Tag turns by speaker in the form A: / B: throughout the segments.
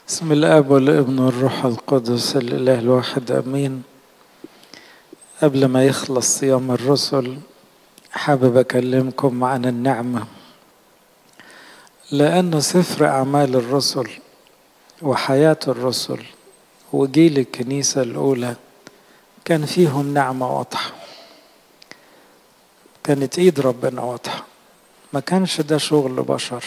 A: بسم الاب والابن والروح القدس الاله الواحد امين قبل ما يخلص صيام الرسل حابب اكلمكم عن النعمه لان سفر اعمال الرسل وحياه الرسل وجيل الكنيسه الاولى كان فيهم نعمه واضحه كانت ايد ربنا واضحه ما كانش ده شغل بشر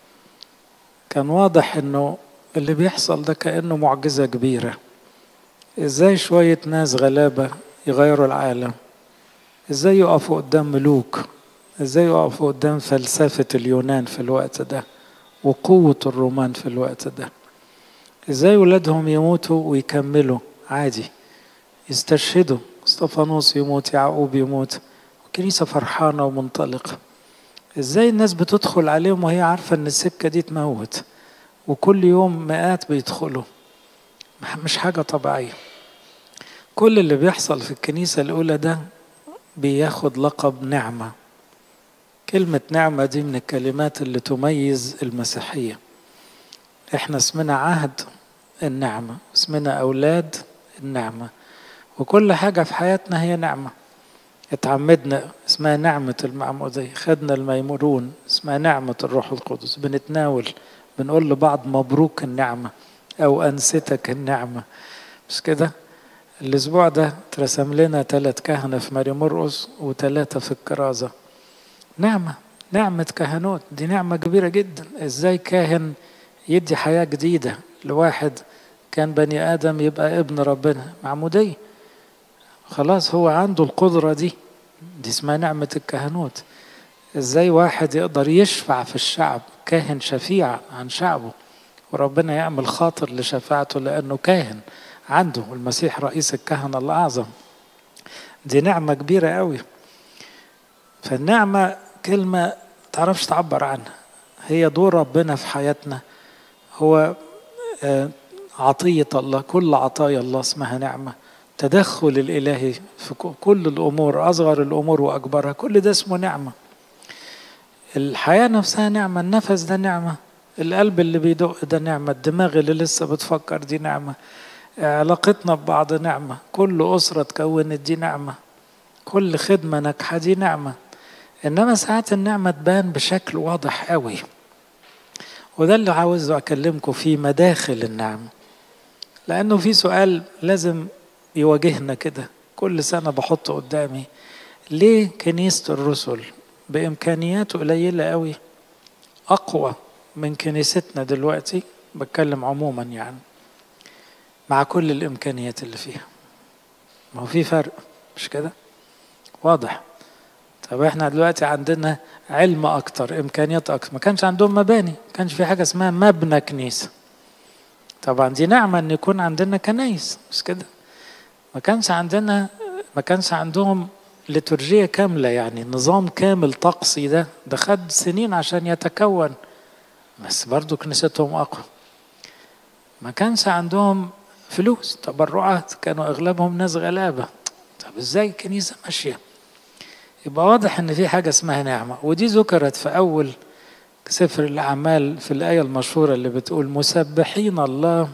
A: كان واضح انه اللي بيحصل ده كأنه معجزة كبيرة ازاي شوية ناس غلابة يغيروا العالم ازاي يقفوا قدام ملوك ازاي يقفوا قدام فلسفة اليونان في الوقت ده وقوة الرومان في الوقت ده ازاي ولادهم يموتوا ويكملوا عادي يستشهدوا استفانوس يموت يعقوب يموت والكنيسة فرحانة ومنطلقة ازاي الناس بتدخل عليهم وهي عارفة ان السكة دي تموت وكل يوم مئات بيدخلوا مش حاجة طبيعية كل اللي بيحصل في الكنيسة الأولى ده بياخد لقب نعمة كلمة نعمة دي من الكلمات اللي تميز المسيحية احنا اسمنا عهد النعمة اسمنا أولاد النعمة وكل حاجة في حياتنا هي نعمة اتعمدنا اسمها نعمة المعمودية خدنا الميمورون اسمها نعمة الروح القدس بنتناول بنقول لبعض مبروك النعمة أو أنستك النعمة مش كده الأسبوع ده ترسم لنا ثلاث كهنة في ماري مرقس وثلاثة في الكرازة نعمة نعمة كهنوت دي نعمة كبيرة جدا إزاي كاهن يدي حياة جديدة لواحد كان بني آدم يبقى ابن ربنا معمودية خلاص هو عنده القدرة دي دي اسمها نعمة الكهنوت ازاي واحد يقدر يشفع في الشعب كاهن شفيع عن شعبه وربنا يعمل خاطر لشفاعته لأنه كاهن عنده المسيح رئيس الكهنة الأعظم دي نعمة كبيرة قوي فالنعمة كلمة تعرفش تعبر عنها هي دور ربنا في حياتنا هو عطية الله كل عطايا الله اسمها نعمة تدخل الإلهي في كل الأمور أصغر الأمور وأكبرها كل ده اسمه نعمة الحياة نفسها نعمة النفس ده نعمة القلب اللي بيدق ده نعمة الدماغ اللي لسه بتفكر دي نعمة علاقتنا ببعض نعمة كل أسرة تكونت دي نعمة كل خدمة ناجحة دي نعمة إنما ساعات النعمة تبان بشكل واضح قوي وده اللي عاوز أكلمكم فيه مداخل النعمة لأنه في سؤال لازم يواجهنا كده كل سنة بحطه قدامي ليه كنيسة الرسل بإمكانيات قليلة قوي أقوى من كنيستنا دلوقتي بتكلم عموما يعني مع كل الإمكانيات اللي فيها ما هو في فرق مش كده واضح طب احنا دلوقتي عندنا علم أكتر إمكانيات أكتر ما كانش عندهم مباني ما كانش في حاجة اسمها مبنى كنيسة طبعا دي نعمة إن يكون عندنا كنايس مش كده ما كانش عندنا ما كانش عندهم ليتورجية كاملة يعني نظام كامل طقسي ده ده خد سنين عشان يتكون بس برضو كنيستهم أقوى ما كانش عندهم فلوس تبرعات كانوا أغلبهم ناس غلابة طب إزاي الكنيسة ماشية يبقى واضح إن في حاجة اسمها نعمة ودي ذكرت في أول سفر الأعمال في الآية المشهورة اللي بتقول مسبحين الله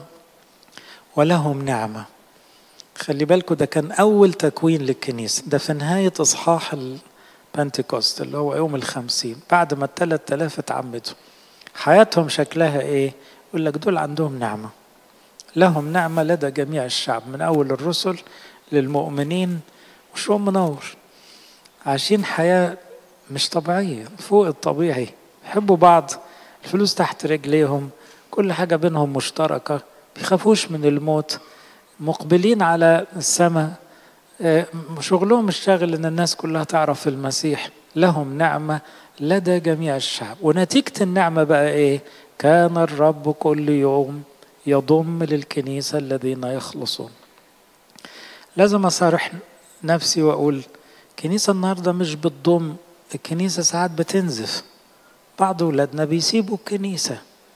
A: ولهم نعمه خلي بالكم ده كان أول تكوين للكنيسة ده في نهاية إصحاح البنتكوست اللي هو يوم الخمسين بعد ما التلات آلاف اتعمدوا حياتهم شكلها إيه؟ يقول لك دول عندهم نعمة لهم نعمة لدى جميع الشعب من أول الرسل للمؤمنين وشو منور عايشين حياة مش طبيعية فوق الطبيعي يحبوا بعض الفلوس تحت رجليهم كل حاجة بينهم مشتركة بيخافوش من الموت مقبلين على السماء شغلهم الشاغل ان الناس كلها تعرف المسيح لهم نعمه لدى جميع الشعب ونتيجه النعمه بقى ايه كان الرب كل يوم يضم للكنيسه الذين يخلصون لازم اصارح نفسي واقول الكنيسه النهارده مش بتضم الكنيسه ساعات بتنزف بعض اولادنا بيسيبوا الكنيسه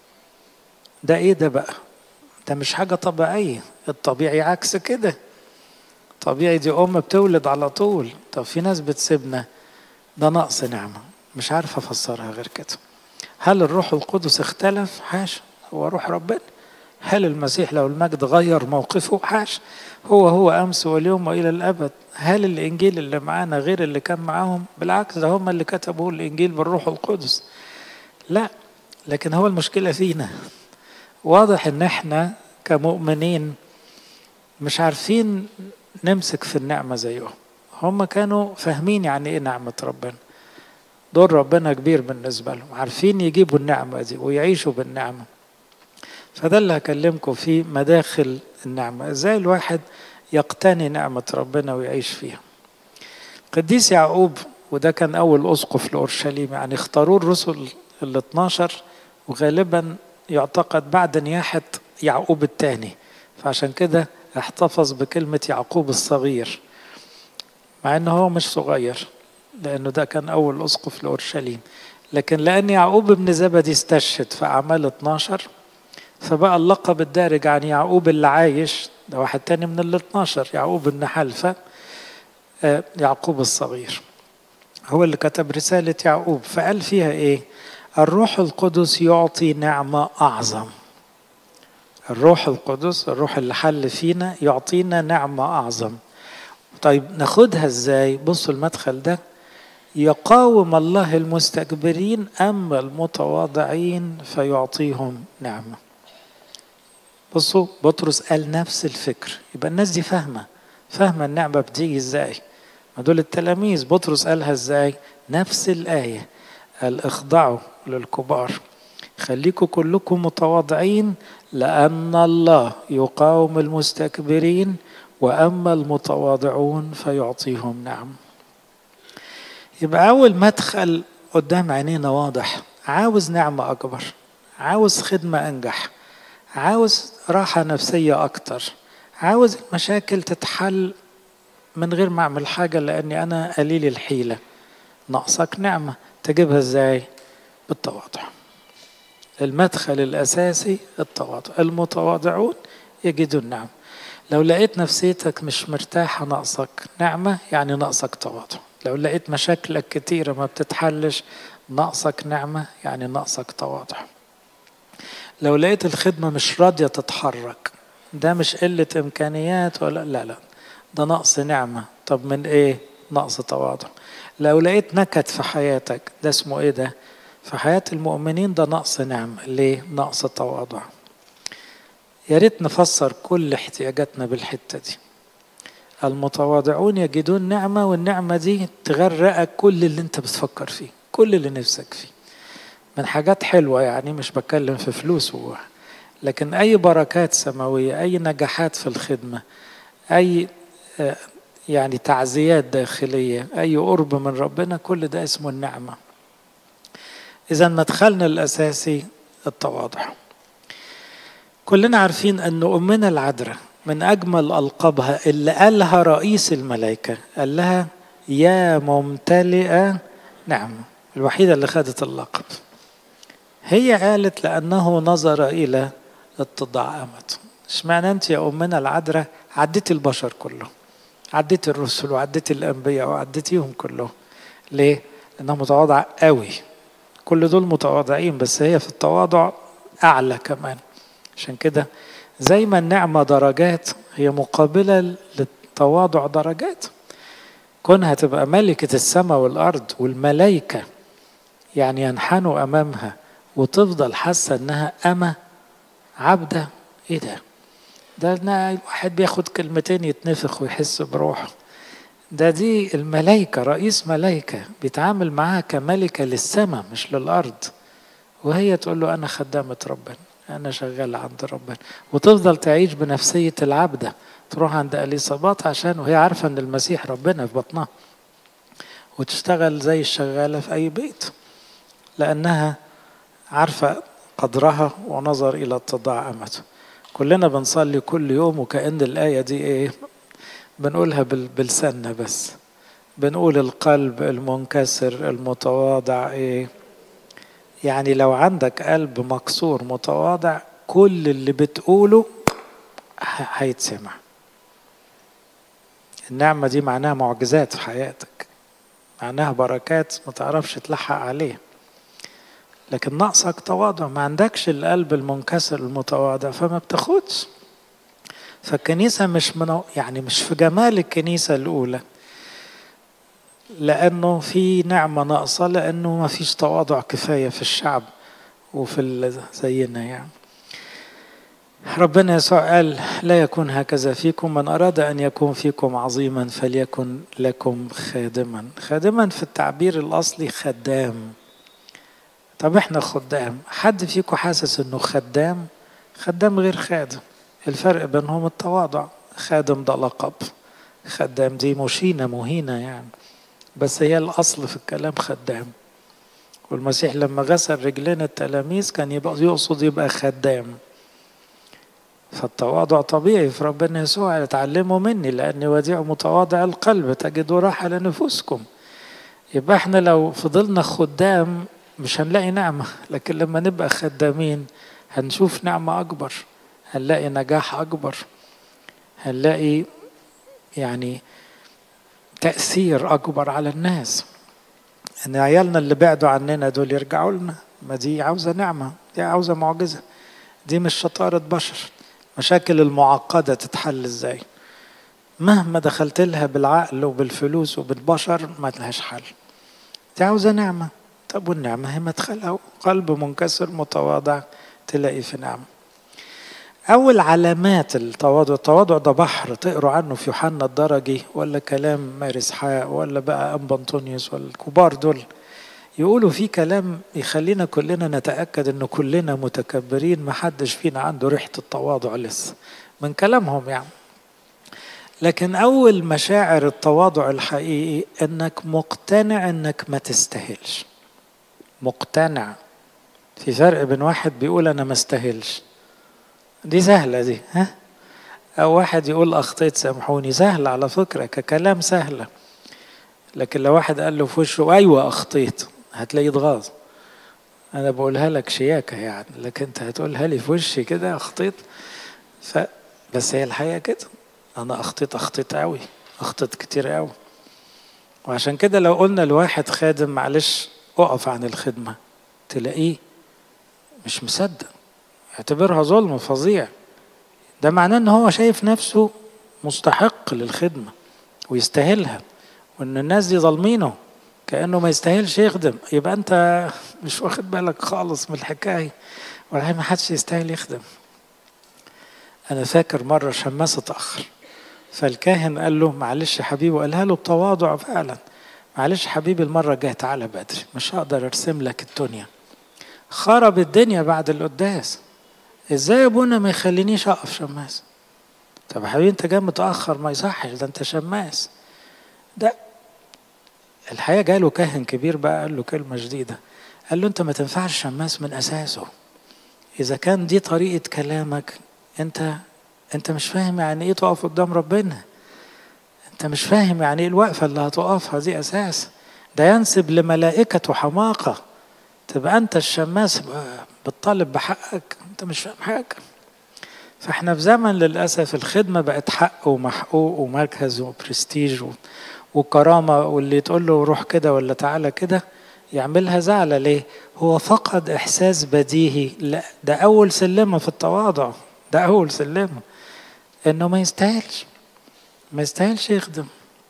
A: ده ايه ده بقى ده مش حاجة طبيعية الطبيعي عكس كده طبيعي دي أم بتولد على طول طب في ناس بتسيبنا ده نقص نعمة مش عارف أفسرها غير كده هل الروح القدس اختلف حاشا هو روح ربنا هل المسيح لو المجد غير موقفه حاش هو هو أمس واليوم وإلى الأبد هل الإنجيل اللي معانا غير اللي كان معاهم بالعكس ده هم اللي كتبوا الإنجيل بالروح القدس لا لكن هو المشكلة فينا واضح ان احنا كمؤمنين مش عارفين نمسك في النعمة زيهم هم كانوا فاهمين يعني ايه نعمة ربنا دور ربنا كبير بالنسبة لهم عارفين يجيبوا النعمة دي ويعيشوا بالنعمة فده اللي هكلمكم فيه مداخل النعمة ازاي الواحد يقتني نعمة ربنا ويعيش فيها قديس يعقوب وده كان أول أسقف لأورشليم يعني اختاروه الرسل ال 12 وغالبا يعتقد بعد نياحة يعقوب الثاني فعشان كده احتفظ بكلمة يعقوب الصغير مع انه هو مش صغير لانه ده كان اول اسقف لاورشليم لكن لان يعقوب بن زبدي استشهد في اعمال 12 فبقى اللقب الدارج عن يعقوب اللي عايش ده واحد تاني من ال 12 يعقوب بن حلفة يعقوب الصغير هو اللي كتب رسالة يعقوب فقال فيها ايه الروح القدس يعطي نعمة أعظم الروح القدس الروح اللي حل فينا يعطينا نعمة أعظم طيب ناخدها ازاي بصوا المدخل ده يقاوم الله المستكبرين أما المتواضعين فيعطيهم نعمة بصوا بطرس قال نفس الفكر يبقى الناس دي فاهمة فاهمة النعمة بتيجي ازاي ما دول التلاميذ بطرس قالها ازاي نفس الآية قال اخضعوا للكبار خليكم كلكم متواضعين لأن الله يقاوم المستكبرين وأما المتواضعون فيعطيهم نعم يبقى أول مدخل قدام عينينا واضح عاوز نعمة أكبر عاوز خدمة أنجح عاوز راحة نفسية أكتر عاوز المشاكل تتحل من غير ما أعمل حاجة لأني أنا قليل الحيلة ناقصك نعمة تجيبها ازاي بالتواضع المدخل الاساسي التواضع المتواضعون يجدون نعم لو لقيت نفسيتك مش مرتاحه ناقصك نعمه يعني ناقصك تواضع لو لقيت مشاكلك كتيره ما بتتحلش ناقصك نعمه يعني ناقصك تواضع لو لقيت الخدمه مش راضيه تتحرك ده مش قله امكانيات ولا لا لا ده نقص نعمه طب من ايه نقص تواضع لو لقيت نكد في حياتك ده اسمه ايه ده في حياة المؤمنين ده نقص نعمة ليه نقص تواضع يا ريت نفسر كل احتياجاتنا بالحتة دي المتواضعون يجدون نعمة والنعمة دي تغرقك كل اللي انت بتفكر فيه كل اللي نفسك فيه من حاجات حلوة يعني مش بتكلم في فلوس و... لكن أي بركات سماوية أي نجاحات في الخدمة أي يعني تعزيات داخلية أي قرب من ربنا كل ده اسمه النعمة إذا مدخلنا الأساسي التواضع كلنا عارفين أن أمنا العذراء من أجمل ألقابها اللي قالها رئيس الملائكة قال لها يا ممتلئة نعمة الوحيدة اللي خدت اللقب هي قالت لأنه نظر إلى اتضاع أمته اشمعنى أنت يا أمنا العذراء عديت البشر كلهم عديت الرسل وعديت الأنبياء وعديتيهم كلهم ليه؟ لأنها متواضعة قوي كل دول متواضعين بس هي في التواضع أعلى كمان عشان كده زي ما النعمة درجات هي مقابلة للتواضع درجات كونها تبقى ملكة السماء والأرض والملائكة يعني ينحنوا أمامها وتفضل حاسة إنها أمة عبدة إيه ده؟ ده الواحد بياخد كلمتين يتنفخ ويحس بروحه ده دي الملائكة رئيس ملائكة بيتعامل معاها كملكة للسماء مش للأرض وهي تقول له أنا خدامة ربنا أنا شغالة عند ربنا وتفضل تعيش بنفسية العبدة تروح عند أليصابات عشان وهي عارفة أن المسيح ربنا في بطنها وتشتغل زي الشغالة في أي بيت لأنها عارفة قدرها ونظر إلى اتضاع أمته كلنا بنصلي كل يوم وكأن الآية دي إيه بنقولها بلساننا بس بنقول القلب المنكسر المتواضع إيه يعني لو عندك قلب مكسور متواضع كل اللي بتقوله هيتسمع النعمة دي معناها معجزات في حياتك معناها بركات ما تعرفش تلحق عليه لكن ناقصك تواضع ما عندكش القلب المنكسر المتواضع فما بتاخدش فالكنيسة مش من يعني مش في جمال الكنيسة الأولى لأنه في نعمة ناقصة لأنه ما فيش تواضع كفاية في الشعب وفي زينا يعني ربنا يسوع قال لا يكون هكذا فيكم من أراد أن يكون فيكم عظيما فليكن لكم خادما خادما في التعبير الأصلي خدام طب احنا خدام حد فيكم حاسس انه خدام خدام غير خادم الفرق بينهم التواضع خادم ده لقب خدام دي مشينة مهينة يعني بس هي الأصل في الكلام خدام والمسيح لما غسل رجلين التلاميذ كان يبقى يقصد يبقى خدام فالتواضع طبيعي في ربنا يسوع اتعلموا مني لأني وديع متواضع القلب تجدوا راحة لنفوسكم يبقى احنا لو فضلنا خدام مش هنلاقي نعمة لكن لما نبقى خدامين هنشوف نعمة أكبر هنلاقي نجاح أكبر هنلاقي يعني تأثير أكبر على الناس إن عيالنا اللي بعدوا عننا دول يرجعوا لنا ما دي عاوزة نعمة دي عاوزة معجزة دي مش شطارة بشر مشاكل المعقدة تتحل ازاي مهما دخلت لها بالعقل وبالفلوس وبالبشر ما لهاش حل دي عاوزة نعمة طب والنعمة هي مدخلها قلب منكسر متواضع تلاقي في نعمة أول علامات التواضع التواضع ده بحر تقروا عنه في يوحنا الدرجي ولا كلام ماري إسحاق ولا بقى أنبا أنطونيوس ولا الكبار دول يقولوا في كلام يخلينا كلنا نتأكد إن كلنا متكبرين ما حدش فينا عنده ريحة التواضع لسه من كلامهم يعني لكن أول مشاعر التواضع الحقيقي إنك مقتنع إنك ما تستاهلش مقتنع في فرق بين واحد بيقول أنا ما استاهلش دي سهلة دي ها أو واحد يقول أخطيت سامحوني سهلة على فكرة ككلام سهلة لكن لو واحد قال له في وشه أيوة أخطيت هتلاقيه اتغاظ أنا بقولها لك شياكة يعني لكن أنت هتقولها لي في وشي كده أخطيت ف بس هي الحقيقة كده أنا أخطيت أخطيت أوي أخطيت كتير أوي وعشان كده لو قلنا لواحد خادم معلش اقف عن الخدمة تلاقيه مش مصدق اعتبرها ظلم فظيع ده معناه ان هو شايف نفسه مستحق للخدمة ويستاهلها وان الناس دي ظالمينه كأنه ما يستاهلش يخدم يبقى انت مش واخد بالك خالص من الحكاية ولا ما حدش يستاهل يخدم انا فاكر مرة شماس اتأخر فالكاهن قال له معلش يا حبيبي وقالها له بتواضع فعلا معلش حبيبي المرة الجاية تعالى بدري مش هقدر ارسم لك الدنيا خرب الدنيا بعد القداس ازاي يا ابونا ما يخلينيش اقف شماس طب يا حبيبي انت جاي متاخر ما يصحش ده انت شماس ده الحقيقه جاله كاهن كبير بقى قال له كلمه جديده قال له انت ما تنفعش شماس من اساسه اذا كان دي طريقه كلامك انت انت مش فاهم يعني ايه تقف قدام ربنا انت مش فاهم يعني ايه الوقفه اللي هتقفها دي اساس ده ينسب لملائكته حماقه تبقى انت الشماس بتطالب بحقك انت مش فاهم حاجه فاحنا في زمن للاسف الخدمه بقت حق ومحقوق ومركز وبرستيج وكرامه واللي تقول له روح كده ولا تعالى كده يعملها زعلة ليه؟ هو فقد إحساس بديهي لا ده أول سلمة في التواضع ده أول سلمة إنه ما يستاهلش ما يستاهلش يخدم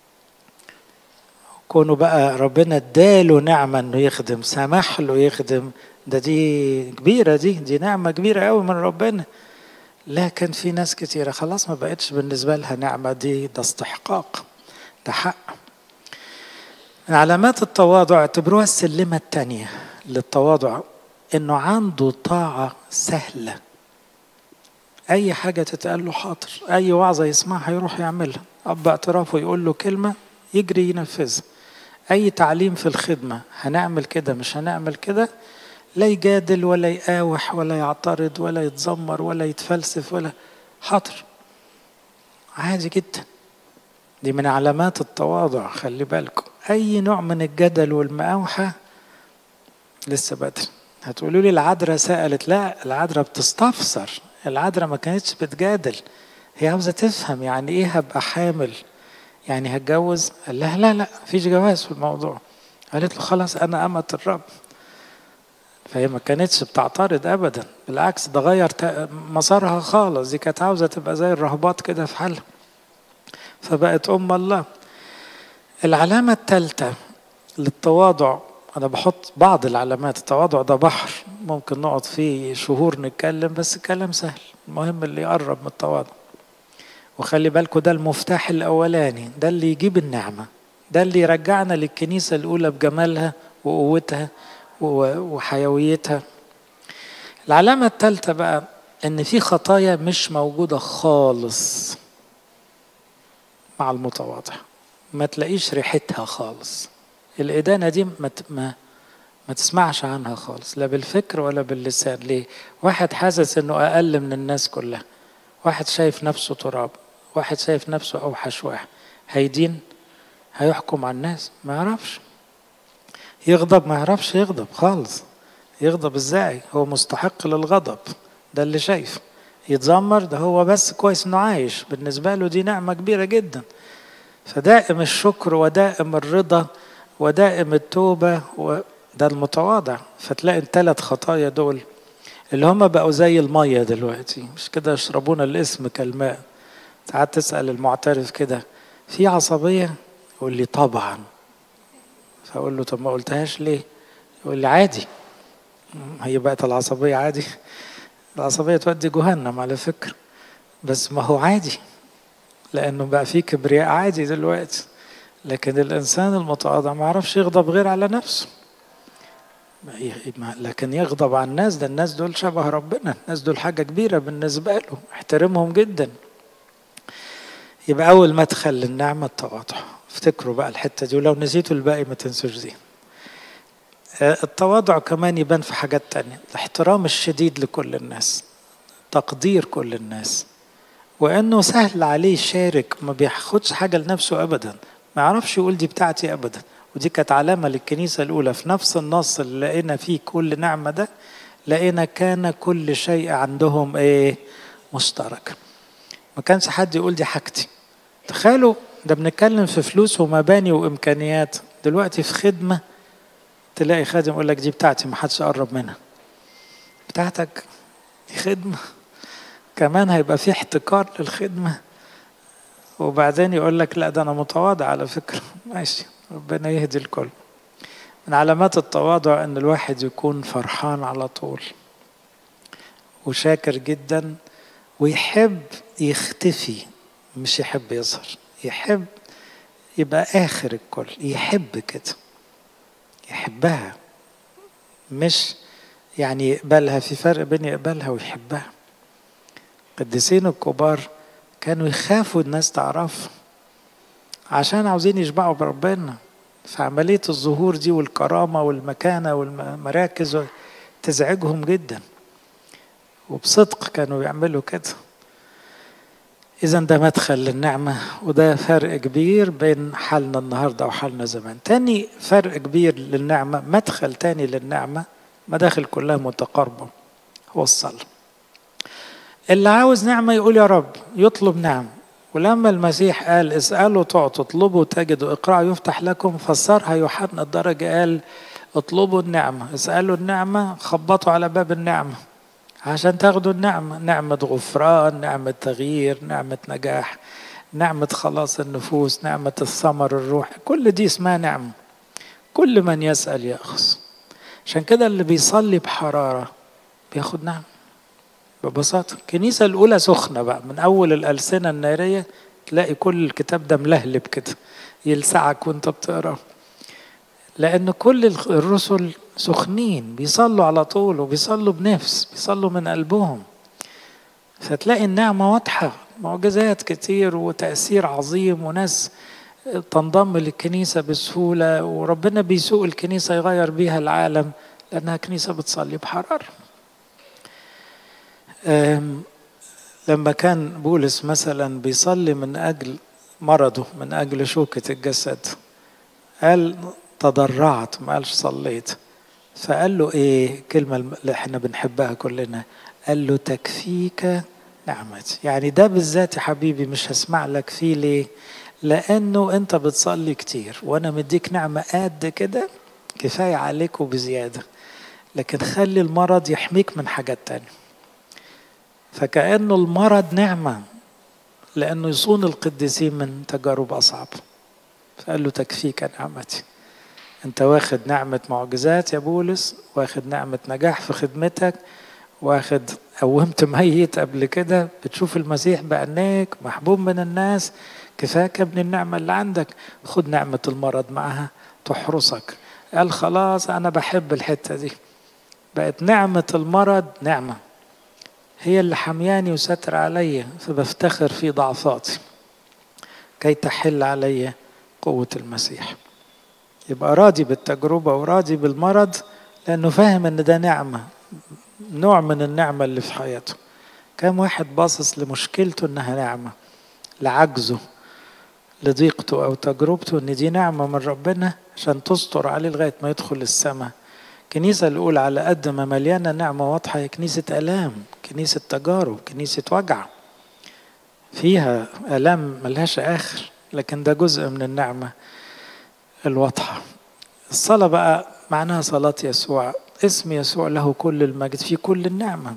A: كونه بقى ربنا اداله نعمة إنه يخدم سمح له يخدم ده دي كبيرة دي دي نعمة كبيرة قوي من ربنا لكن في ناس كتيرة خلاص ما بقتش بالنسبة لها نعمة دي ده استحقاق ده حق من علامات التواضع اعتبروها السلمة الثانية للتواضع انه عنده طاعة سهلة اي حاجة تتقال له حاضر اي وعظة يسمعها يروح يعملها اب اعترافه يقول له كلمة يجري ينفذها اي تعليم في الخدمة هنعمل كده مش هنعمل كده لا يجادل ولا يقاوح ولا يعترض ولا يتذمر ولا يتفلسف ولا حاضر عادي جدا دي من علامات التواضع خلي بالكم اي نوع من الجدل والمقاوحه لسه بدري هتقولوا لي العذراء سالت لا العذراء بتستفسر العذراء ما كانتش بتجادل هي عاوزه تفهم يعني ايه هبقى حامل يعني هتجوز قال لها لا لا مفيش جواز في الموضوع قالت له خلاص انا امة الرب فهي ما كانتش بتعترض ابدا بالعكس ده غير مسارها خالص دي كانت عاوزه تبقى زي الرهبات كده في حالها فبقت ام الله العلامه الثالثه للتواضع انا بحط بعض العلامات التواضع ده بحر ممكن نقعد فيه شهور نتكلم بس الكلام سهل المهم اللي يقرب من التواضع وخلي بالكم ده المفتاح الاولاني ده اللي يجيب النعمه ده اللي يرجعنا للكنيسه الاولى بجمالها وقوتها وحيويتها العلامة الثالثة بقى إن في خطايا مش موجودة خالص مع المتواضع ما تلاقيش ريحتها خالص الإدانة دي ما ما ما تسمعش عنها خالص لا بالفكر ولا باللسان ليه واحد حاسس انه اقل من الناس كلها واحد شايف نفسه تراب واحد شايف نفسه اوحش واحد هيدين هيحكم على الناس ما يعرفش يغضب ما يعرفش يغضب خالص يغضب ازاي هو مستحق للغضب ده اللي شايف يتذمر ده هو بس كويس انه عايش بالنسبه له دي نعمه كبيره جدا فدائم الشكر ودائم الرضا ودائم التوبه وده المتواضع فتلاقي الثلاث خطايا دول اللي هم بقوا زي الميه دلوقتي مش كده يشربون الاسم كالماء ساعات تسال المعترف كده في عصبيه يقول لي طبعا فاقول له طب ما قلتهاش ليه يقول لي عادي هي بقت العصبيه عادي العصبيه تودي جهنم على فكره بس ما هو عادي لانه بقى في كبرياء عادي دلوقتي لكن الانسان المتواضع ما يعرفش يغضب غير على نفسه لكن يغضب على الناس ده الناس دول شبه ربنا الناس دول حاجه كبيره بالنسبه له احترمهم جدا يبقى اول مدخل للنعمه التواضع افتكروا بقى الحته دي ولو نسيتوا الباقي ما تنسوش دي التواضع كمان يبان في حاجات تانية الاحترام الشديد لكل الناس تقدير كل الناس وانه سهل عليه يشارك ما بياخدش حاجه لنفسه ابدا ما يعرفش يقول دي بتاعتي ابدا ودي كانت علامه للكنيسه الاولى في نفس النص اللي لقينا فيه كل نعمه ده لقينا كان كل شيء عندهم ايه مشترك ما كانش حد يقول دي حاجتي تخيلوا ده بنتكلم في فلوس ومباني وامكانيات دلوقتي في خدمه تلاقي خادم يقول لك دي بتاعتي ما حدش يقرب منها بتاعتك دي خدمه كمان هيبقى في احتكار للخدمه وبعدين يقول لك لا ده انا متواضع على فكره ماشي ربنا يهدي الكل من علامات التواضع ان الواحد يكون فرحان على طول وشاكر جدا ويحب يختفي مش يحب يظهر يحب يبقى اخر الكل يحب كده يحبها مش يعني يقبلها في فرق بين يقبلها ويحبها قديسين الكبار كانوا يخافوا الناس تعرف عشان عاوزين يشبعوا بربنا فعملية الظهور دي والكرامة والمكانة والمراكز تزعجهم جدا وبصدق كانوا بيعملوا كده إذا ده مدخل للنعمة وده فرق كبير بين حالنا النهاردة وحالنا زمان تاني فرق كبير للنعمة مدخل تاني للنعمة مداخل كلها متقاربة هو الصلاة اللي عاوز نعمة يقول يا رب يطلب نعم ولما المسيح قال اسألوا تعطوا اطلبوا تجدوا اقرأوا يفتح لكم فسرها يوحنا الدرجة قال اطلبوا النعمة اسألوا النعمة خبطوا على باب النعمة عشان تاخدوا النعمة نعمة غفران نعمة تغيير نعمة نجاح نعمة خلاص النفوس نعمة الثمر الروحي كل دي اسمها نعمة كل من يسأل يأخذ عشان كده اللي بيصلي بحرارة بياخد نعمة ببساطة الكنيسة الأولى سخنة بقى من أول الألسنة النارية تلاقي كل الكتاب ده ملهلب كده يلسعك وانت بتقراه لأن كل الرسل سخنين بيصلوا على طول وبيصلوا بنفس بيصلوا من قلبهم فتلاقي النعمة واضحة معجزات كتير وتأثير عظيم وناس تنضم للكنيسة بسهولة وربنا بيسوق الكنيسة يغير بيها العالم لأنها كنيسة بتصلي بحرارة لما كان بولس مثلا بيصلي من أجل مرضه من أجل شوكة الجسد قال تضرعت ما قالش صليت فقال له ايه كلمة اللي احنا بنحبها كلنا قال له تكفيك نعمتي يعني ده بالذات يا حبيبي مش هسمع لك فيه ليه لانه انت بتصلي كتير وانا مديك نعمة قد كده كفاية عليك وبزيادة لكن خلي المرض يحميك من حاجات تانية فكأنه المرض نعمة لأنه يصون القديسين من تجارب أصعب فقال له تكفيك نعمتي أنت واخد نعمة معجزات يا بولس واخد نعمة نجاح في خدمتك واخد قومت ميت قبل كده بتشوف المسيح بعينيك محبوب من الناس كفاك ابن النعمة اللي عندك خد نعمة المرض معها تحرسك قال خلاص أنا بحب الحتة دي بقت نعمة المرض نعمة هي اللي حمياني وستر عليا فبفتخر في ضعفاتي كي تحل علي قوة المسيح يبقى راضي بالتجربة وراضي بالمرض لأنه فاهم إن ده نعمة نوع من النعمة اللي في حياته كم واحد باصص لمشكلته إنها نعمة لعجزه لضيقته أو تجربته إن دي نعمة من ربنا عشان تستر عليه لغاية ما يدخل السماء كنيسة الأولى على قد ما مليانة نعمة واضحة هي كنيسة آلام كنيسة تجارب كنيسة وجع فيها آلام ملهاش آخر لكن ده جزء من النعمة الواضحة الصلاة بقى معناها صلاة يسوع اسم يسوع له كل المجد في كل النعمة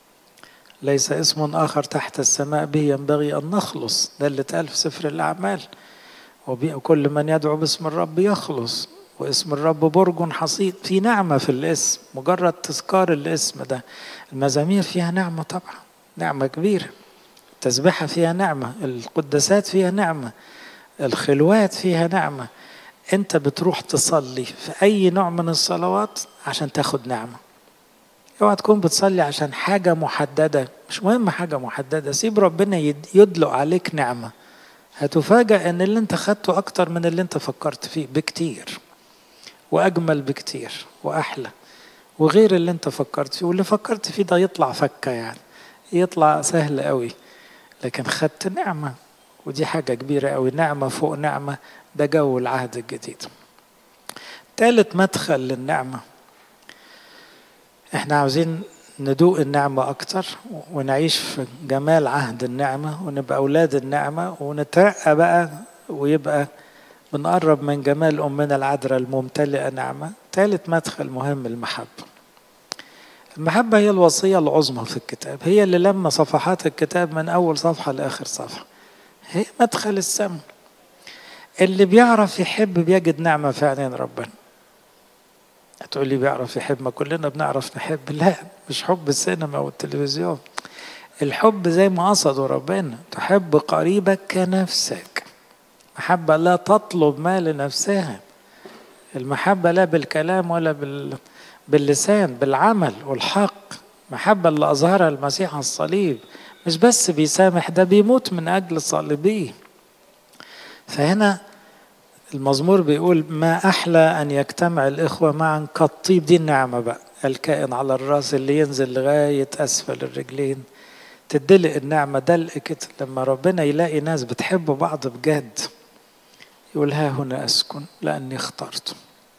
A: ليس اسم آخر تحت السماء به ينبغي أن نخلص ده اللي اتقال في سفر الأعمال وكل من يدعو باسم الرب يخلص واسم الرب برج حصيد في نعمة في الاسم مجرد تذكار الاسم ده المزامير فيها نعمة طبعا نعمة كبيرة التسبيحة فيها نعمة القداسات فيها نعمة الخلوات فيها نعمة انت بتروح تصلي في اي نوع من الصلوات عشان تاخد نعمة اوعى تكون بتصلي عشان حاجة محددة مش مهم حاجة محددة سيب ربنا يدلق عليك نعمة هتفاجأ ان اللي انت خدته اكتر من اللي انت فكرت فيه بكتير واجمل بكتير واحلى وغير اللي انت فكرت فيه واللي فكرت فيه ده يطلع فكة يعني يطلع سهل قوي لكن خدت نعمة ودي حاجة كبيرة قوي نعمة فوق نعمة ده جو العهد الجديد ثالث مدخل للنعمة احنا عاوزين ندوق النعمة أكتر ونعيش في جمال عهد النعمة ونبقى أولاد النعمة ونترقى بقى ويبقى بنقرب من جمال أمنا العذراء الممتلئة نعمة ثالث مدخل مهم المحبة المحبة هي الوصية العظمى في الكتاب هي اللي لما صفحات الكتاب من أول صفحة لآخر صفحة هي مدخل السم اللي بيعرف يحب بيجد نعمة في عينين ربنا هتقول لي بيعرف يحب ما كلنا بنعرف نحب لا مش حب السينما والتلفزيون الحب زي ما قصده ربنا تحب قريبك كنفسك محبة لا تطلب ما لنفسها المحبة لا بالكلام ولا بال... باللسان بالعمل والحق محبة اللي أظهرها المسيح على الصليب مش بس بيسامح ده بيموت من أجل صليبيه فهنا المزمور بيقول ما أحلى أن يجتمع الإخوة معا كالطيب دي النعمة بقى الكائن على الرأس اللي ينزل لغاية أسفل الرجلين تدلق النعمة دلق كده لما ربنا يلاقي ناس بتحب بعض بجد يقول ها هنا أسكن لأني اخترت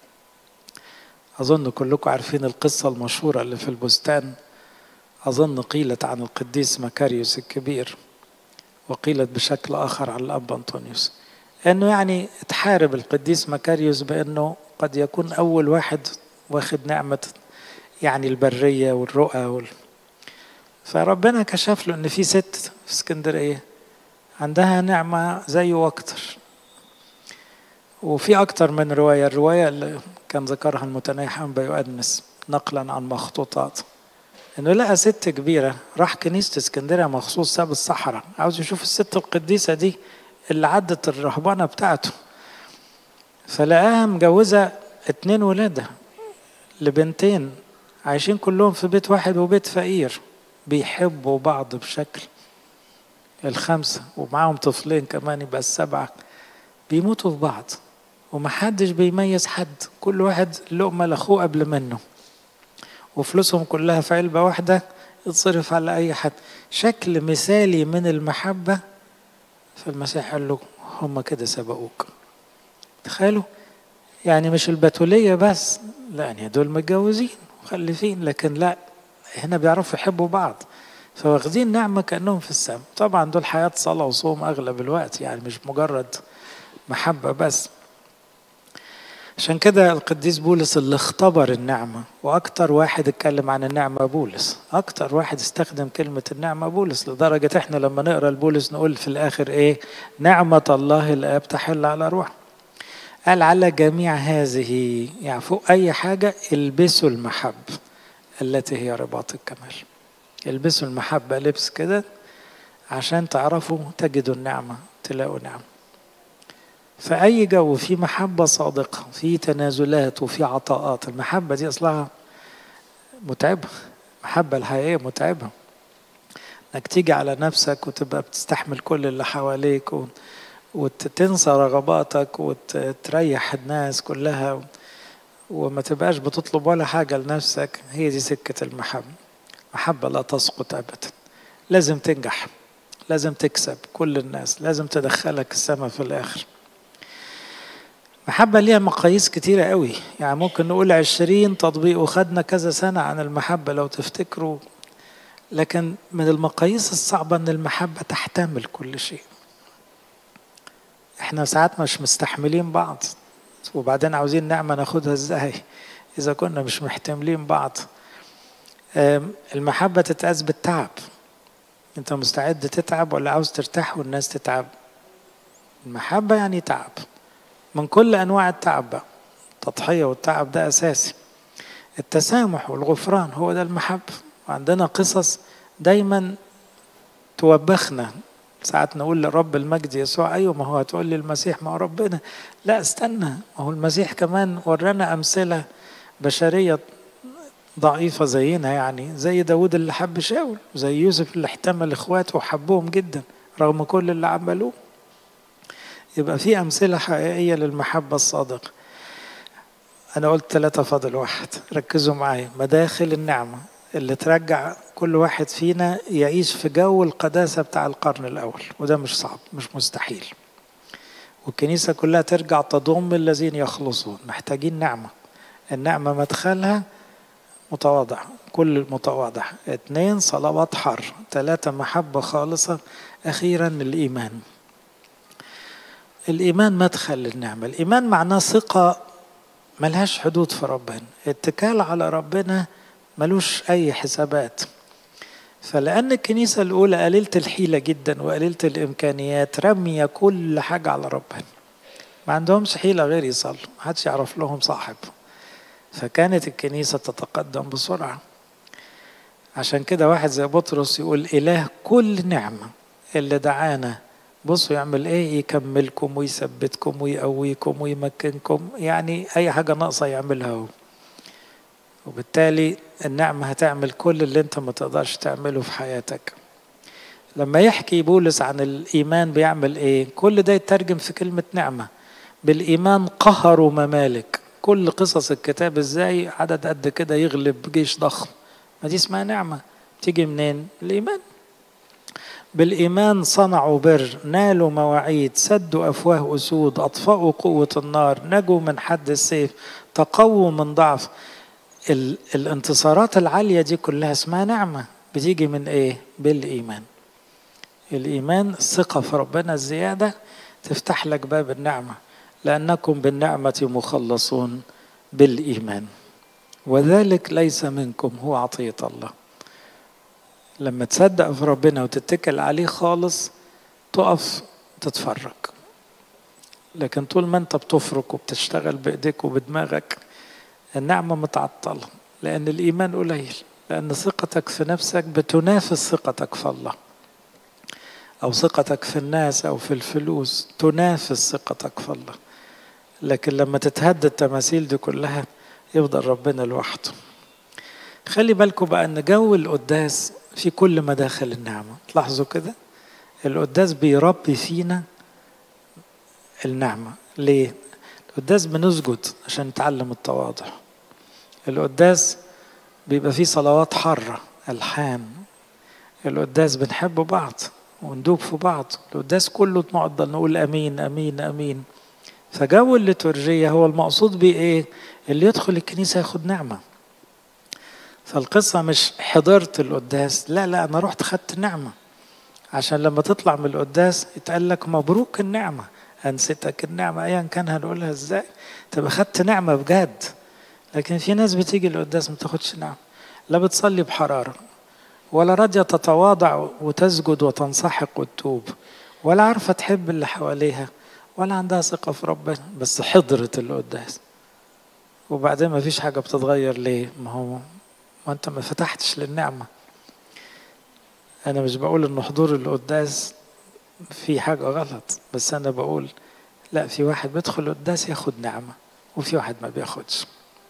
A: أظن كلكم عارفين القصة المشهورة اللي في البستان أظن قيلت عن القديس مكاريوس الكبير وقيلت بشكل آخر عن الأب أنطونيوس أنه يعني تحارب القديس مكاريوس بأنه قد يكون أول واحد واخد نعمة يعني البرية والرؤى وال... فربنا كشف له أن في ست في اسكندرية عندها نعمة زيه وأكتر وفي أكتر من رواية الرواية اللي كان ذكرها المتنيح أنبا يؤنس نقلا عن مخطوطات انه لقى ست كبيره راح كنيسه اسكندريه مخصوص ساب الصحراء عاوز يشوف الست القديسه دي اللي عدت الرهبانه بتاعته فلقاها مجوزه اتنين ولادها لبنتين عايشين كلهم في بيت واحد وبيت فقير بيحبوا بعض بشكل الخمسة ومعاهم طفلين كمان يبقى السبعة بيموتوا في بعض ومحدش بيميز حد كل واحد لقمة لأخوه قبل منه وفلوسهم كلها في علبة واحدة يتصرف على أي حد شكل مثالي من المحبة فالمسيح قال له هم كده سبقوك تخيلوا يعني مش البتولية بس لا يعني دول متجوزين مخلفين لكن لا هنا بيعرفوا يحبوا بعض فواخدين نعمة كأنهم في السماء طبعا دول حياة صلاة وصوم أغلب الوقت يعني مش مجرد محبة بس عشان كده القديس بولس اللي اختبر النعمة وأكتر واحد اتكلم عن النعمة بولس أكتر واحد استخدم كلمة النعمة بولس لدرجة إحنا لما نقرأ البولس نقول في الآخر إيه نعمة الله الآب تحل على روح قال على جميع هذه يعني فوق أي حاجة البسوا المحب التي هي رباط الكمال البسوا المحبة لبس كده عشان تعرفوا تجدوا النعمة تلاقوا نعمة في أي جو في محبة صادقة في تنازلات وفي عطاءات المحبة دي أصلها متعبة المحبة الحقيقية متعبة انك تيجي على نفسك وتبقى بتستحمل كل اللي حواليك و... وتنسى رغباتك وتريح الناس كلها وما تبقاش بتطلب ولا حاجة لنفسك هي دي سكة المحبة محبة لا تسقط أبدا لازم تنجح لازم تكسب كل الناس لازم تدخلك السماء في الآخر محبة ليها مقاييس كتيرة قوي يعني ممكن نقول عشرين تطبيق وخدنا كذا سنة عن المحبة لو تفتكروا لكن من المقاييس الصعبة أن المحبة تحتمل كل شيء احنا ساعات مش مستحملين بعض وبعدين عاوزين نعمة ناخدها ازاي إذا كنا مش محتملين بعض المحبة تتقاس بالتعب انت مستعد تتعب ولا عاوز ترتاح والناس تتعب المحبة يعني تعب من كل انواع التعب بقى التضحيه والتعب ده اساسي التسامح والغفران هو ده المحبه وعندنا قصص دايما توبخنا ساعات نقول لرب المجد يسوع ايوه ما هو هتقول لي المسيح ما هو ربنا لا استنى ما هو المسيح كمان ورانا امثله بشريه ضعيفة زينا يعني زي داود اللي حب شاول زي يوسف اللي احتمل اخواته وحبهم جدا رغم كل اللي عملوه يبقى في أمثلة حقيقية للمحبة الصادقة أنا قلت ثلاثة فاضل واحد ركزوا معايا مداخل النعمة اللي ترجع كل واحد فينا يعيش في جو القداسة بتاع القرن الأول وده مش صعب مش مستحيل والكنيسة كلها ترجع تضم الذين يخلصون محتاجين نعمة النعمة مدخلها متواضع كل متواضع اثنين صلوات حر ثلاثة محبة خالصة أخيرا الإيمان الإيمان مدخل للنعمة الإيمان معناه ثقة ملهاش حدود في ربنا اتكال على ربنا ملوش أي حسابات فلأن الكنيسة الأولى قليلة الحيلة جدا وقليلة الإمكانيات رمية كل حاجة على ربنا ما عندهمش حيلة غير يصلوا محدش يعرف لهم صاحب فكانت الكنيسة تتقدم بسرعة عشان كده واحد زي بطرس يقول إله كل نعمة اللي دعانا بصوا يعمل ايه يكملكم ويثبتكم ويقويكم ويمكنكم يعني اي حاجه ناقصه يعملها هو وبالتالي النعمه هتعمل كل اللي انت ما تقدرش تعمله في حياتك لما يحكي بولس عن الايمان بيعمل ايه كل ده يترجم في كلمه نعمه بالايمان قهروا ممالك كل قصص الكتاب ازاي عدد قد كده يغلب جيش ضخم ما دي اسمها نعمه تيجي منين الايمان بالإيمان صنعوا بر نالوا مواعيد سدوا أفواه أسود أطفأوا قوة النار نجوا من حد السيف تقووا من ضعف ال الانتصارات العالية دي كلها اسمها نعمة بتيجي من إيه؟ بالإيمان الإيمان الثقة في ربنا الزيادة تفتح لك باب النعمة لأنكم بالنعمة مخلصون بالإيمان وذلك ليس منكم هو عطية الله لما تصدق في ربنا وتتكل عليه خالص تقف تتفرج لكن طول ما انت بتفرك وبتشتغل بايديك وبدماغك النعمه متعطله لان الايمان قليل لان ثقتك في نفسك بتنافس ثقتك في الله او ثقتك في الناس او في الفلوس تنافس ثقتك في الله لكن لما تتهد التماثيل دي كلها يفضل ربنا لوحده خلي بالكم بقى ان جو القداس في كل مداخل النعمة تلاحظوا كده القداس بيربي فينا النعمة ليه؟ القداس بنسجد عشان نتعلم التواضع القداس بيبقى فيه صلوات حرة ألحان القداس بنحب بعض وندوب في بعض القداس كله نقعد نقول أمين أمين أمين فجو الليتورجية هو المقصود بيه إيه؟ اللي يدخل الكنيسة ياخد نعمة فالقصة مش حضرت القداس لا لا أنا رحت خدت نعمة عشان لما تطلع من القداس يتقال لك مبروك النعمة أنستك النعمة أيا كان هنقولها إزاي تبقى خدت نعمة بجد لكن في ناس بتيجي القداس ما تاخدش نعمة لا بتصلي بحرارة ولا راضية تتواضع وتسجد وتنسحق وتتوب ولا عارفة تحب اللي حواليها ولا عندها ثقة في ربنا بس حضرت القداس وبعدين ما فيش حاجة بتتغير ليه ما هو ما انت ما فتحتش للنعمة انا مش بقول ان حضور القداس في حاجة غلط بس انا بقول لا في واحد بيدخل القداس ياخد نعمة وفي واحد ما بياخدش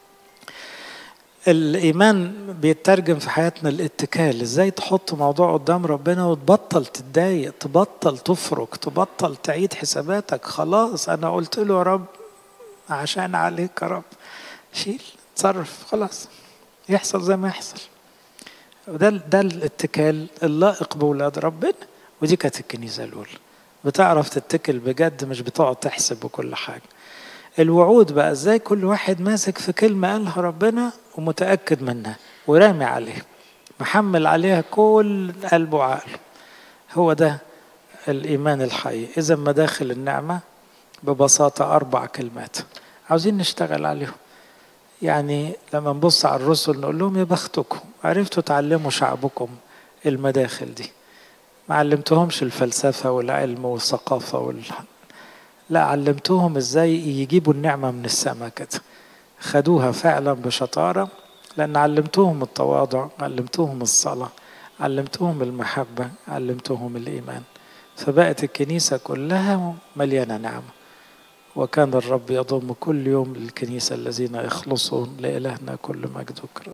A: الإيمان بيترجم في حياتنا الاتكال إزاي تحط موضوع قدام ربنا وتبطل تتضايق تبطل تفرك تبطل تعيد حساباتك خلاص أنا قلت له يا رب عشان عليك يا رب شيل تصرف خلاص يحصل زي ما يحصل وده ده الاتكال اللائق بولاد ربنا ودي كانت الكنيسة الأولى بتعرف تتكل بجد مش بتقعد تحسب وكل حاجة الوعود بقى ازاي كل واحد ماسك في كلمة قالها ربنا ومتأكد منها ورامي عليها محمل عليها كل قلبه وعقله هو ده الإيمان الحي إذا مداخل النعمة ببساطة أربع كلمات عاوزين نشتغل عليهم يعني لما نبص على الرسل نقول لهم يا بختكم عرفتوا تعلموا شعبكم المداخل دي ما علمتهمش الفلسفة والعلم والثقافة وال... لا علمتهم ازاي يجيبوا النعمة من السماء كده خدوها فعلا بشطارة لأن علمتهم التواضع علمتهم الصلاة علمتهم المحبة علمتهم الإيمان فبقت الكنيسة كلها مليانة نعمة وكان الرب يضم كل يوم للكنيسة الذين يخلصون لإلهنا كل مجد وكرم